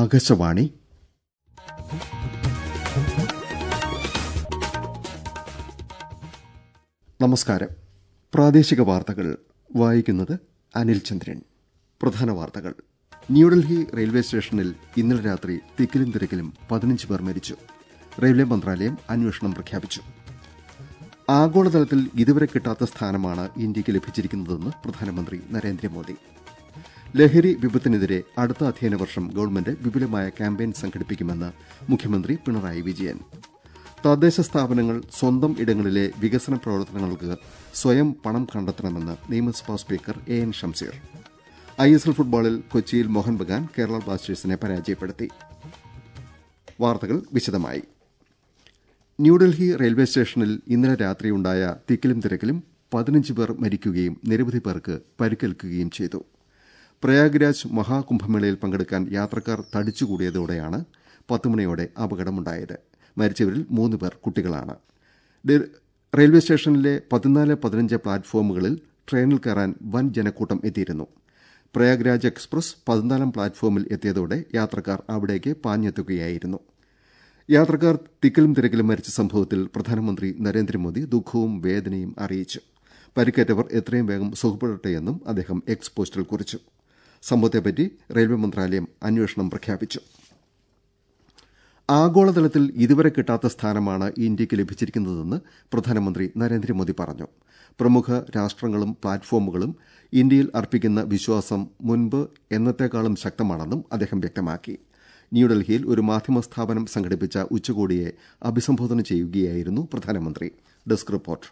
ആകാശവാണി നമസ്കാരം പ്രാദേശിക വാർത്തകൾ വായിക്കുന്നത് അനിൽ ചന്ദ്രൻ പ്രധാന വാർത്തകൾ ന്യൂഡൽഹി റെയിൽവേ സ്റ്റേഷനിൽ ഇന്നലെ രാത്രി തിക്കിലും തിരക്കിലും പതിനഞ്ച് പേർ മരിച്ചു റെയിൽവേ മന്ത്രാലയം അന്വേഷണം പ്രഖ്യാപിച്ചു ആഗോളതലത്തിൽ ഇതുവരെ കിട്ടാത്ത സ്ഥാനമാണ് ഇന്ത്യക്ക് ലഭിച്ചിരിക്കുന്നതെന്ന് പ്രധാനമന്ത്രി നരേന്ദ്രമോദി ലഹരി വിപത്തിനെതിരെ അടുത്ത അധ്യയന വർഷം ഗവൺമെന്റ് വിപുലമായ ക്യാമ്പയിൻ സംഘടിപ്പിക്കുമെന്ന് മുഖ്യമന്ത്രി പിണറായി വിജയൻ തദ്ദേശ സ്ഥാപനങ്ങൾ സ്വന്തം ഇടങ്ങളിലെ വികസന പ്രവർത്തനങ്ങൾക്ക് സ്വയം പണം കണ്ടെത്തണമെന്ന് നിയമസഭാ speaker A N Shamseer I S L ഫുട്ബോളിൽ കൊച്ചിയിൽ മോഹൻ ബഗാൻ കേരള ബ്ലാസ്റ്റേഴ്സിനെ പരാജയപ്പെടുത്തി വാർത്തകൾ വിശദമായി ന്യൂഡൽഹി റെയിൽവേ സ്റ്റേഷനിൽ ഇന്നലെ രാത്രിയുണ്ടായ തിക്കിലും തിരക്കിലും പതിനഞ്ച് പേർ മരിക്കുകയും നിരവധി പേർക്ക് പരിക്കേൽക്കുകയും ചെയ്തു പ്രയാഗ്രാജ് മഹാകുംഭമേളയിൽ പങ്കെടുക്കാൻ യാത്രക്കാർ തടിച്ചുകൂടിയതോടെയാണ് പത്തുമണിയോടെ അപകടമുണ്ടായത് മരിച്ചവരിൽ മൂന്ന് പേർ കുട്ടികളാണ് റെയിൽവേ സ്റ്റേഷനിലെ പതിനാല് പതിനഞ്ച് പ്ലാറ്റ്ഫോമുകളിൽ ട്രെയിനിൽ കയറാൻ വൻ ജനക്കൂട്ടം എത്തിയിരുന്നു പ്രയാഗ്രാജ് എക്സ്പ്രസ് പതിനാലാം പ്ലാറ്റ്ഫോമിൽ എത്തിയതോടെ യാത്രക്കാർ അവിടേക്ക് പാഞ്ഞെത്തുകയായിരുന്നു യാത്രക്കാർ തിക്കിലും തിരക്കിലും മരിച്ച സംഭവത്തിൽ പ്രധാനമന്ത്രി നരേന്ദ്രമോദി ദുഃഖവും വേദനയും അറിയിച്ചു പരിക്കേറ്റവർ എത്രയും വേഗം സുഖപ്പെടട്ടെയെന്നും അദ്ദേഹം എക്സ് പോസ്റ്റിൽ കുറിച്ചു സംഭവത്തെപ്പറ്റി റെയിൽവേ മന്ത്രാലയം അന്വേഷണം പ്രഖ്യാപിച്ചു ആഗോളതലത്തിൽ ഇതുവരെ കിട്ടാത്ത സ്ഥാനമാണ് ഇന്ത്യക്ക് ലഭിച്ചിരിക്കുന്നതെന്ന് പ്രധാനമന്ത്രി നരേന്ദ്രമോദി പറഞ്ഞു പ്രമുഖ രാഷ്ട്രങ്ങളും പ്ലാറ്റ്ഫോമുകളും ഇന്ത്യയിൽ അർപ്പിക്കുന്ന വിശ്വാസം മുൻപ് എന്നത്തേക്കാളും ശക്തമാണെന്നും അദ്ദേഹം വ്യക്തമാക്കി ന്യൂഡൽഹിയിൽ ഒരു മാധ്യമ സ്ഥാപനം സംഘടിപ്പിച്ച ഉച്ചകോടിയെ അഭിസംബോധന ചെയ്യുകയായിരുന്നു പ്രധാനമന്ത്രി ഡെസ്ക് റിപ്പോർട്ട്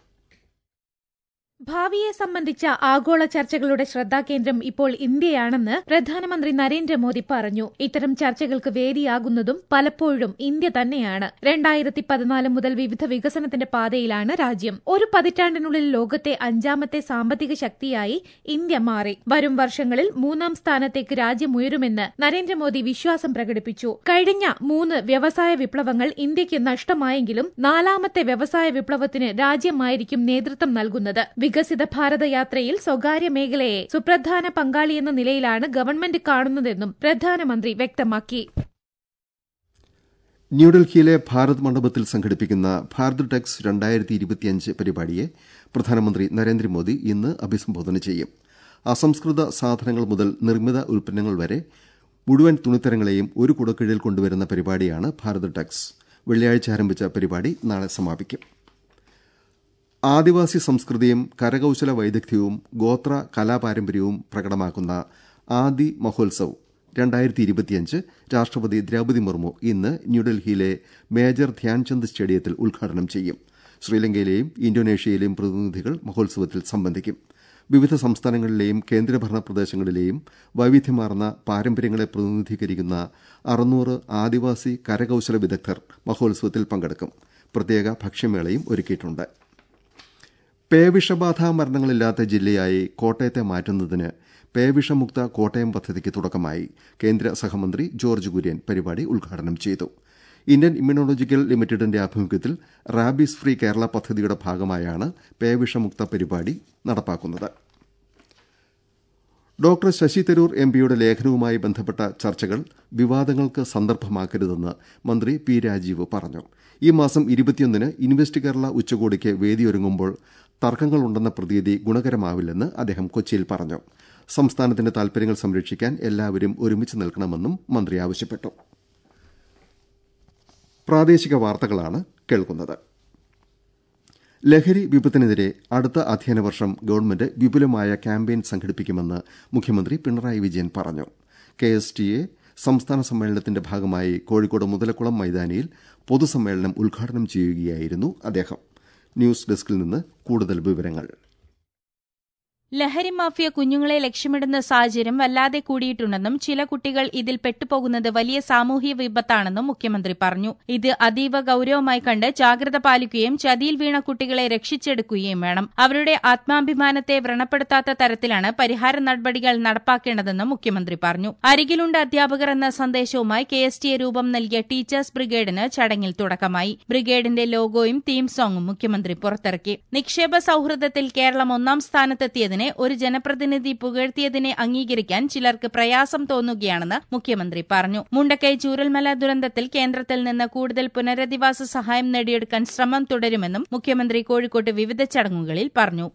ഭാവിയെ സംബന്ധിച്ച ആഗോള ചർച്ചകളുടെ ശ്രദ്ധാകേന്ദ്രം ഇപ്പോൾ ഇന്ത്യയാണെന്ന് പ്രധാനമന്ത്രി നരേന്ദ്രമോദി പറഞ്ഞു ഇത്തരം ചർച്ചകൾക്ക് വേദിയാകുന്നതും പലപ്പോഴും ഇന്ത്യ തന്നെയാണ് രണ്ടായിരത്തി പതിനാല് മുതൽ വിവിധ വികസനത്തിന്റെ പാതയിലാണ് രാജ്യം ഒരു പതിറ്റാണ്ടിനുള്ളിൽ ലോകത്തെ അഞ്ചാമത്തെ സാമ്പത്തിക ശക്തിയായി ഇന്ത്യ മാറി വരും വർഷങ്ങളിൽ മൂന്നാം സ്ഥാനത്തേക്ക് രാജ്യം ഉയരുമെന്ന് നരേന്ദ്രമോദി വിശ്വാസം പ്രകടിപ്പിച്ചു കഴിഞ്ഞ മൂന്ന് വ്യവസായ വിപ്ലവങ്ങൾ ഇന്ത്യക്ക് നഷ്ടമായെങ്കിലും നാലാമത്തെ വ്യവസായ വിപ്ലവത്തിന് രാജ്യമായിരിക്കും നേതൃത്വം നൽകുന്നത് വികസിത ഭാരത യാത്രയിൽ സ്വകാര്യ മേഖലയെ സുപ്രധാന പങ്കാളിയെന്ന നിലയിലാണ് ഗവൺമെന്റ് കാണുന്നതെന്നും പ്രധാനമന്ത്രി വ്യക്തമാക്കി ന്യൂഡൽഹിയിലെ ഭാരത് മണ്ഡപത്തിൽ സംഘടിപ്പിക്കുന്ന ഭാരത് ടെക്സ് രണ്ടായിരത്തി ഇരുപത്തിയഞ്ച് പരിപാടിയെ പ്രധാനമന്ത്രി നരേന്ദ്രമോദി ഇന്ന് അഭിസംബോധന ചെയ്യും അസംസ്കൃത സാധനങ്ങൾ മുതൽ നിർമ്മിത ഉൽപ്പന്നങ്ങൾ വരെ മുഴുവൻ തുണിത്തരങ്ങളെയും ഒരു കുടക്കീഴിൽ കൊണ്ടുവരുന്ന പരിപാടിയാണ് ഭാരത് ടെക്സ് വെള്ളിയാഴ്ച ആരംഭിച്ച പരിപാടി നാളെ സമാപിക്കും ആദിവാസി സംസ്കൃതിയും കരകൌശല വൈദഗ്ധ്യവും ഗോത്ര കലാപാരമ്പര്യവും പ്രകടമാക്കുന്ന ആദി മഹോത്സവ് രണ്ടായിരത്തി ഇരുപത്തിയഞ്ച് രാഷ്ട്രപതി ദ്രൌപതി മുർമു ഇന്ന് ന്യൂഡൽഹിയിലെ മേജർ ധ്യാൻചന്ദ് സ്റ്റേഡിയത്തിൽ ഉദ്ഘാടനം ചെയ്യും ശ്രീലങ്കയിലെയും ഇന്തോനേഷ്യയിലെയും പ്രതിനിധികൾ മഹോത്സവത്തിൽ സംബന്ധിക്കും വിവിധ സംസ്ഥാനങ്ങളിലെയും കേന്ദ്രഭരണ പ്രദേശങ്ങളിലെയും വൈവിധ്യമാർന്ന പാരമ്പര്യങ്ങളെ പ്രതിനിധീകരിക്കുന്ന അറുന്നൂറ് ആദിവാസി കരകൌശല വിദഗ്ധർ മഹോത്സവത്തിൽ പങ്കെടുക്കും പ്രത്യേക ഭക്ഷ്യമേളയും ഒരുക്കിയിട്ടുണ്ട് പേവിഷബാധ മരണങ്ങളില്ലാത്ത ജില്ലയായി കോട്ടയത്തെ മാറ്റുന്നതിന് പേവിഷമുക്ത കോട്ടയം പദ്ധതിക്ക് തുടക്കമായി കേന്ദ്ര സഹമന്ത്രി ജോർജ് കുര്യൻ പരിപാടി ഉദ്ഘാടനം ചെയ്തു ഇന്ത്യൻ ഇമ്മ്യൂണോളജിക്കൽ ലിമിറ്റഡിന്റെ ആഭിമുഖ്യത്തിൽ റാബീസ് ഫ്രീ കേരള പദ്ധതിയുടെ ഭാഗമായാണ് പേവിഷമുക്ത പരിപാടി നടപ്പാക്കുന്നത് ഡോക്ടർ ശശി തരൂർ എംപിയുടെ ലേഖനവുമായി ബന്ധപ്പെട്ട ചർച്ചകൾ വിവാദങ്ങൾക്ക് സന്ദർഭമാക്കരുതെന്ന് മന്ത്രി പി രാജീവ് പറഞ്ഞു ഈ മാസം ഇരുപത്തിയൊന്നിന് ഇൻവെസ്റ്റ് കേരള ഉച്ചകോടിക്ക് വേദിയൊരുങ്ങുമ്പോൾ തർക്കങ്ങളുണ്ടെന്ന പ്രതീതി ഗുണകരമാവില്ലെന്ന് അദ്ദേഹം കൊച്ചിയിൽ പറഞ്ഞു സംസ്ഥാനത്തിന്റെ താൽപര്യങ്ങൾ സംരക്ഷിക്കാൻ എല്ലാവരും ഒരുമിച്ച് നിൽക്കണമെന്നും മന്ത്രി ആവശ്യപ്പെട്ടു പ്രാദേശിക വാർത്തകളാണ് കേൾക്കുന്നത് ലഹരി വിപത്തിനെതിരെ അടുത്ത അധ്യയന വർഷം ഗവൺമെന്റ് വിപുലമായ ക്യാമ്പയിൻ സംഘടിപ്പിക്കുമെന്ന് മുഖ്യമന്ത്രി പിണറായി വിജയൻ പറഞ്ഞു കെ എസ് ടി എ സംസ്ഥാന സമ്മേളനത്തിന്റെ ഭാഗമായി കോഴിക്കോട് മുതലക്കുളം മൈതാനിയിൽ പൊതുസമ്മേളനം ഉദ്ഘാടനം ചെയ്യുകയായിരുന്നു അദ്ദേഹം ന്യൂസ് ഡെസ്കിൽ നിന്ന് കൂടുതൽ വിവരങ്ങൾ ലഹരി മാഫിയ കുഞ്ഞുങ്ങളെ ലക്ഷ്യമിടുന്ന സാഹചര്യം വല്ലാതെ കൂടിയിട്ടുണ്ടെന്നും ചില കുട്ടികൾ ഇതിൽ പെട്ടുപോകുന്നത് വലിയ സാമൂഹ്യ വിപത്താണെന്നും മുഖ്യമന്ത്രി പറഞ്ഞു ഇത് അതീവ ഗൌരവമായി കണ്ട് ജാഗ്രത പാലിക്കുകയും ചതിയിൽ വീണ കുട്ടികളെ രക്ഷിച്ചെടുക്കുകയും വേണം അവരുടെ ആത്മാഭിമാനത്തെ വ്രണപ്പെടുത്താത്ത തരത്തിലാണ് പരിഹാര നടപടികൾ നടപ്പാക്കേണ്ടതെന്നും മുഖ്യമന്ത്രി പറഞ്ഞു അരികിലുണ്ട് അധ്യാപകർ എന്ന സന്ദേശവുമായി കെ എസ് ടി എ രൂപം നൽകിയ ടീച്ചേഴ്സ് ബ്രിഗേഡിന് ചടങ്ങിൽ തുടക്കമായി ബ്രിഗേഡിന്റെ ലോഗോയും തീം സോങ്ങും മുഖ്യമന്ത്രി പുറത്തിറക്കി നിക്ഷേപ സൌഹൃദത്തിൽ കേരളം ഒന്നാം സ്ഥാനത്തെത്തിയതിന് തന്നെ ഒരു ജനപ്രതിനിധി പുകഴ്ത്തിയതിനെ അംഗീകരിക്കാൻ ചിലർക്ക് പ്രയാസം തോന്നുകയാണെന്ന് മുഖ്യമന്ത്രി പറഞ്ഞു മുണ്ടക്കൈ ചൂരൽമല ദുരന്തത്തിൽ കേന്ദ്രത്തിൽ നിന്ന് കൂടുതൽ പുനരധിവാസ സഹായം നേടിയെടുക്കാൻ ശ്രമം തുടരുമെന്നും മുഖ്യമന്ത്രി കോഴിക്കോട്ട് വിവിധ ചടങ്ങുകളിൽ പറഞ്ഞു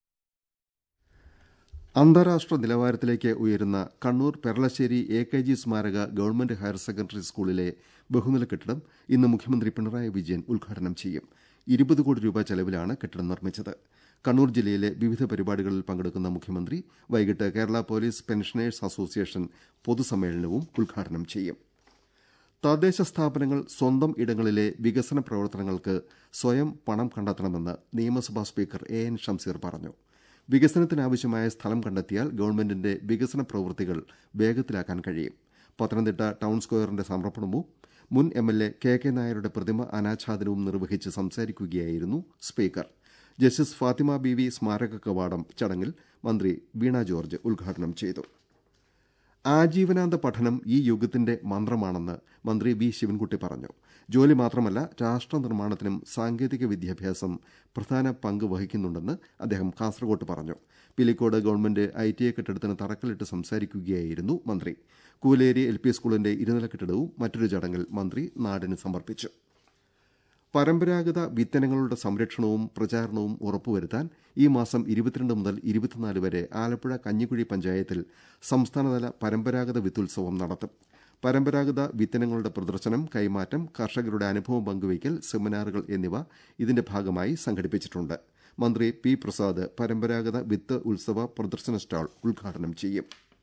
അന്താരാഷ്ട്ര നിലവാരത്തിലേക്ക് ഉയരുന്ന Kannur Peralassery A K G സ്മാരക ഗവൺമെന്റ് ഹയർ സെക്കൻഡറി സ്കൂളിലെ ബഹുനില കെട്ടിടം ഇന്ന് മുഖ്യമന്ത്രി പിണറായി വിജയൻ ഉദ്ഘാടനം ചെയ്യും ഇരുപത് കോടി രൂപ ചെലവിലാണ് കെട്ടിടം നിർമ്മിച്ചത് കണ്ണൂർ ജില്ലയിലെ വിവിധ പരിപാടികളിൽ പങ്കെടുക്കുന്ന മുഖ്യമന്ത്രി വൈകിട്ട് കേരള പോലീസ് പെൻഷനേഴ്സ് അസോസിയേഷൻ പൊതുസമ്മേളനവും ഉദ്ഘാടനം ചെയ്യും തദ്ദേശ സ്ഥാപനങ്ങൾ സ്വന്തം ഇടങ്ങളിലെ വികസന പ്രവർത്തനങ്ങൾക്ക് സ്വയം പണം കണ്ടെത്തണമെന്ന് നിയമസഭാ സ്പീക്കർ എ എൻ ഷംസീർ പറഞ്ഞു വികസനത്തിനാവശ്യമായ സ്ഥലം കണ്ടെത്തിയാൽ ഗവൺമെന്റിന്റെ വികസന പ്രവൃത്തികൾ വേഗത്തിലാക്കാൻ കഴിയും പത്തനംതിട്ട ടൌൺ സ്ക്വയറിന്റെ സമർപ്പണവും മുൻ M L A K K നായരുടെ പ്രതിമ അനാച്ഛാദനവും നിർവഹിച്ച് സംസാരിക്കുകയായിരുന്നു speaker justice Fathima B V സ്മാരക കവാടം ചടങ്ങിൽ മന്ത്രി വീണ ജോർജ് ഉദ്ഘാടനം ചെയ്തു ആജീവനാന്ത പഠനം ഈ യുഗത്തിന്റെ മന്ത്രമാണെന്ന് മന്ത്രി വി ശിവൻകുട്ടി പറഞ്ഞു ജോലി മാത്രമല്ല രാഷ്ട്ര നിർമ്മാണത്തിനും സാങ്കേതിക വിദ്യാഭ്യാസം പ്രധാന പങ്ക് വഹിക്കുന്നുണ്ടെന്ന് അദ്ദേഹം കാസർകോട്ട് പറഞ്ഞു Pilicode government I T I കെട്ടിടത്തിന് തറക്കല്ലിട്ട് സംസാരിക്കുകയായിരുന്നു മന്ത്രി കൂലേരി എൽ പി സ്കൂളിന്റെ ഇരുനില കെട്ടിടവും മറ്റൊരു ചടങ്ങിൽ മന്ത്രി നാടിന് സമർപ്പിച്ചു പരമ്പരാഗത വിത്തനങ്ങളുടെ സംരക്ഷണവും പ്രചാരണവും ഉറപ്പുവരുത്താൻ ഈ മാസം ഇരുപത്തിരണ്ട് മുതൽ ഇരുപത്തിനാല് വരെ ആലപ്പുഴ കഞ്ഞിക്കുഴി പഞ്ചായത്തിൽ സംസ്ഥാനതല പരമ്പരാഗത വിത്തുത്സവം നടത്തും പരമ്പരാഗത വിത്തനങ്ങളുടെ പ്രദർശനം കൈമാറ്റം കർഷകരുടെ അനുഭവം പങ്കുവയ്ക്കൽ സെമിനാറുകൾ എന്നിവ ഇതിന്റെ ഭാഗമായി സംഘടിപ്പിച്ചിട്ടുണ്ട് മന്ത്രി പി പ്രസാദ് പരമ്പരാഗത വിത്ത് ഉത്സവ പ്രദർശന സ്റ്റാൾ ഉദ്ഘാടനം ചെയ്യും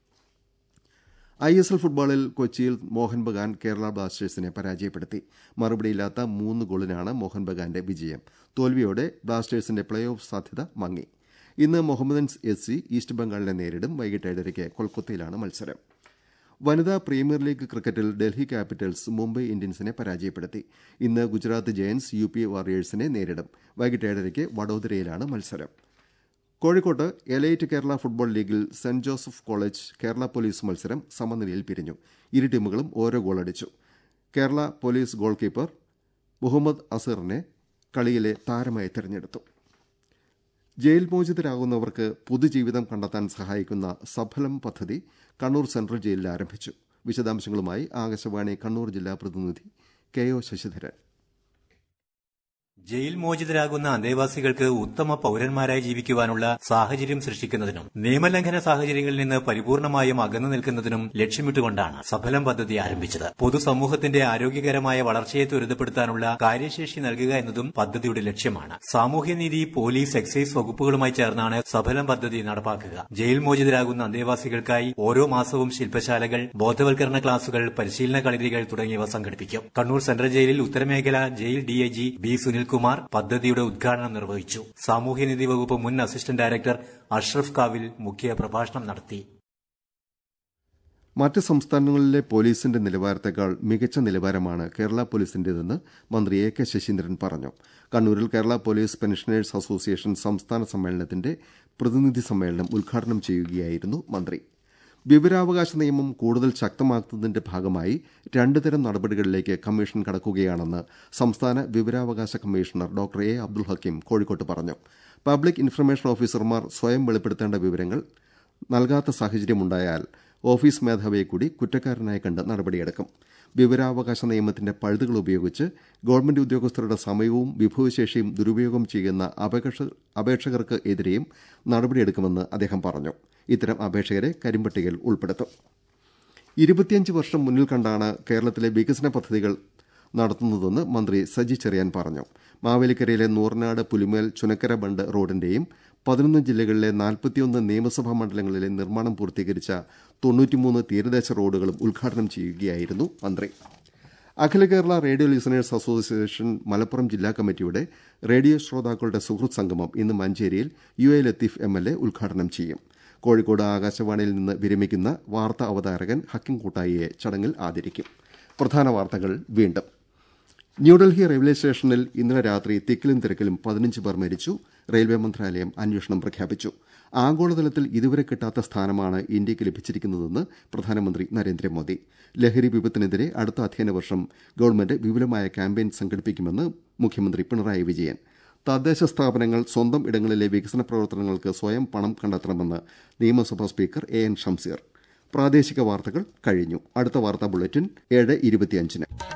ഐ എസ് എൽ ഫുട്ബോളിൽ കൊച്ചിയിൽ മോഹൻ ബഗാൻ കേരള ബ്ലാസ്റ്റേഴ്സിനെ പരാജയപ്പെടുത്തി മറുപടിയില്ലാത്ത മൂന്ന് ഗോളിനാണ് മോഹൻ ബഗാന്റെ വിജയം തോൽവിയോടെ ബ്ലാസ്റ്റേഴ്സിന്റെ പ്ലേ ഓഫ് സാധ്യത മങ്ങി ഇന്ന് മുഹമ്മദൻസ് എസ് സി ഈസ്റ്റ് ബംഗാളിനെ നേരിടും വൈകിട്ട് ഏഴരയ്ക്ക് കൊൽക്കത്തയിലാണ് മത്സരം വനിതാ പ്രീമിയർ ലീഗ് ക്രിക്കറ്റിൽ ഡൽഹി ക്യാപിറ്റൽസ് മുംബൈ ഇന്ത്യൻസിനെ പരാജയപ്പെടുത്തി ഇന്ന് ഗുജറാത്ത് ജയന്റ്സ് യു പി വാറിയേഴ്സിനെ നേരിടും വൈകിട്ട് ഏഴരയ്ക്ക് വഡോദരയിലാണ് മത്സരം കോഴിക്കോട്ട് എലൈറ്റ് കേരള ഫുട്ബോൾ ലീഗിൽ saint Joseph college Kerala police മത്സരം സമനിലയിൽ പിരിഞ്ഞു ഇരു ടീമുകളും ഓരോ ഗോളടിച്ചു Kerala police goalkeeper Muhammad അസറിനെ കളിയിലെ താരമായി തെരഞ്ഞെടുത്തു ജയിൽ മോചിതരാകുന്നവർക്ക് പുതുജീവിതം കണ്ടെത്താൻ സഹായിക്കുന്ന സഫലം പദ്ധതി കണ്ണൂർ സെൻട്രൽ ജയിലിൽ ആരംഭിച്ചു വിശദാംശങ്ങളുമായി ആകാശവാണി കണ്ണൂർ ജില്ലാ പ്രതിനിധി കെ ഒ ശശിധരൻ ജയിൽ മോചിതരാകുന്ന അന്തേവാസികൾക്ക് ഉത്തമ പൌരന്മാരായി ജീവിക്കുവാനുള്ള സാഹചര്യം സൃഷ്ടിക്കുന്നതിനും നിയമലംഘന സാഹചര്യങ്ങളിൽ നിന്ന് പരിപൂർണമായും അകന്നു നിൽക്കുന്നതിനും ലക്ഷ്യമിട്ടുകൊണ്ടാണ് സഫലം പദ്ധതി ആരംഭിച്ചത് പൊതുസമൂഹത്തിന്റെ ആരോഗ്യകരമായ വളർച്ചയെ ത്വരിതപ്പെടുത്താനുള്ള കാര്യശേഷി നൽകുക എന്നതും പദ്ധതിയുടെ ലക്ഷ്യമാണ് സാമൂഹ്യനീതി പോലീസ് എക്സൈസ് വകുപ്പുകളുമായി ചേർന്നാണ് സഫലം പദ്ധതി നടപ്പാക്കുക ജയിൽ മോചിതരാകുന്ന അന്തേവാസികൾക്കായി ഓരോ മാസവും ശില്പശാലകൾ ബോധവൽക്കരണ ക്ലാസുകൾ പരിശീലന കളരികൾ തുടങ്ങിയവ സംഘടിപ്പിക്കും കണ്ണൂർ സെൻട്രൽ ജയിലിൽ ഉത്തരമേഖല ജയിൽ ഡിഐജി ബി സുനിൽകുമാർ പദ്ധതിയുടെ ഉദ്ഘാടനം നിർവഹിച്ചു സാമൂഹ്യനീതി വകുപ്പ് മുൻ അസിസ്റ്റന്റ് ഡയറക്ടർ അഷ്റഫ് കാവിൽ മുഖ്യ പ്രഭാഷണം നടത്തി മറ്റ് സംസ്ഥാനങ്ങളിലെ പോലീസിന്റെ നിലവാരത്തേക്കാൾ മികച്ച നിലവാരമാണ് കേരള പോലീസിന്റേതെന്ന് മന്ത്രി എ കെ ശശീന്ദ്രൻ പറഞ്ഞു കണ്ണൂരിൽ കേരള പോലീസ് പെൻഷനേഴ്സ് അസോസിയേഷൻ സംസ്ഥാന സമ്മേളനത്തിന്റെ പ്രതിനിധി സമ്മേളനം ഉദ്ഘാടനം ചെയ്യുകയായിരുന്നു മന്ത്രി വിവരാവകാശ നിയമം കൂടുതൽ ശക്തമാക്കുന്നതിന്റെ ഭാഗമായി രണ്ട് തരം നടപടികളിലേക്ക് കമ്മീഷൻ കടക്കുകയാണെന്ന് സംസ്ഥാന വിവരാവകാശ commissioner doctor A Abdul Hakeem കോഴിക്കോട്ട് പറഞ്ഞു പബ്ലിക് ഇൻഫർമേഷൻ ഓഫീസർമാർ സ്വയം വെളിപ്പെടുത്തേണ്ട വിവരങ്ങൾ നൽകാത്ത സാഹചര്യമുണ്ടായാൽ ഓഫീസ് മേധാവിയെ കൂടി കുറ്റക്കാരനായി കണ്ട് നടപടിയെടുക്കും വിവരാവകാശ നിയമത്തിന്റെ പഴുതുകൾ ഉപയോഗിച്ച് ഗവൺമെന്റ് ഉദ്യോഗസ്ഥരുടെ സമയവും വിഭവശേഷിയും ദുരുപയോഗം ചെയ്യുന്ന അപേക്ഷകർക്ക് എതിരെയും നടപടിയെടുക്കുമെന്ന് അദ്ദേഹം പറഞ്ഞു ഇത്തരം അപേക്ഷകരെ കരിമ്പട്ടികയിൽ ഉൾപ്പെടുത്തും ഇരുപത്തിയഞ്ച് വർഷം മുന്നിൽ കണ്ടാണ് കേരളത്തിലെ വികസന പദ്ധതികൾ നടത്തുന്നതെന്ന് മന്ത്രി സജി ചെറിയാൻ പറഞ്ഞു മാവേലിക്കരയിലെ നൂറനാട് പുലിമേൽ ചുനക്കര ബണ്ട് റോഡിന്റെയും പതിനൊന്ന് ജില്ലകളിലെ നാൽപ്പത്തിയൊന്ന് നിയമസഭാ മണ്ഡലങ്ങളിലെ നിർമ്മാണം പൂർത്തീകരിച്ച തൊണ്ണൂറ്റിമൂന്ന് തീരദേശ റോഡുകളും ഉദ്ഘാടനം ചെയ്യുകയായിരുന്നു മന്ത്രി Akhila Kerala radio listeners association Malappuram ജില്ലാ കമ്മിറ്റിയുടെ റേഡിയോ ശ്രോതാക്കളുടെ സുഹൃത്ത് സംഗമം ഇന്ന് മഞ്ചേരിയിൽ U A Latheef M L A ഉദ്ഘാടനം ചെയ്യും കോഴിക്കോട് ആകാശവാണിയിൽ നിന്ന് വിരമിക്കുന്ന വാർത്താ അവതാരകൻ ഹക്കിം കൂട്ടായിയെ ചടങ്ങിൽ ആദരിക്കും പ്രധാന വാർത്തകൾ വീണ്ടും ന്യൂഡൽഹി റെയിൽവേ സ്റ്റേഷനിൽ ഇന്നലെ രാത്രി തിക്കിലും തിരക്കിലും പതിനഞ്ച് പേർ മരിച്ചു റെയിൽവേ മന്ത്രാലയം അന്വേഷണം പ്രഖ്യാപിച്ചു ആഗോളതലത്തിൽ ഇതുവരെ കിട്ടാത്ത സ്ഥാനമാണ് ഇന്ത്യയ്ക്ക് ലഭിച്ചിരിക്കുന്നതെന്ന് പ്രധാനമന്ത്രി നരേന്ദ്രമോദി ലഹരി വിപത്തിനെതിരെ അടുത്ത അധ്യയന വർഷം ഗവൺമെന്റ് വിപുലമായ ക്യാമ്പയിൻ സംഘടിപ്പിക്കുമെന്ന് മുഖ്യമന്ത്രി പിണറായി വിജയൻ തദ്ദേശ സ്ഥാപനങ്ങൾ സ്വന്തം ഇടങ്ങളിലെ വികസന പ്രവർത്തനങ്ങൾക്ക് സ്വയം പണം കണ്ടെത്തണമെന്ന് നിയമസഭാ സ്പീക്കർ എ എൻ ഷംസീർ പ്രാദേശിക വാർത്തകൾ കഴിഞ്ഞു അടുത്ത വാർത്താ ബുള്ളറ്റിൻ ഏഴ് ഇരുപത്തിയഞ്ചിന്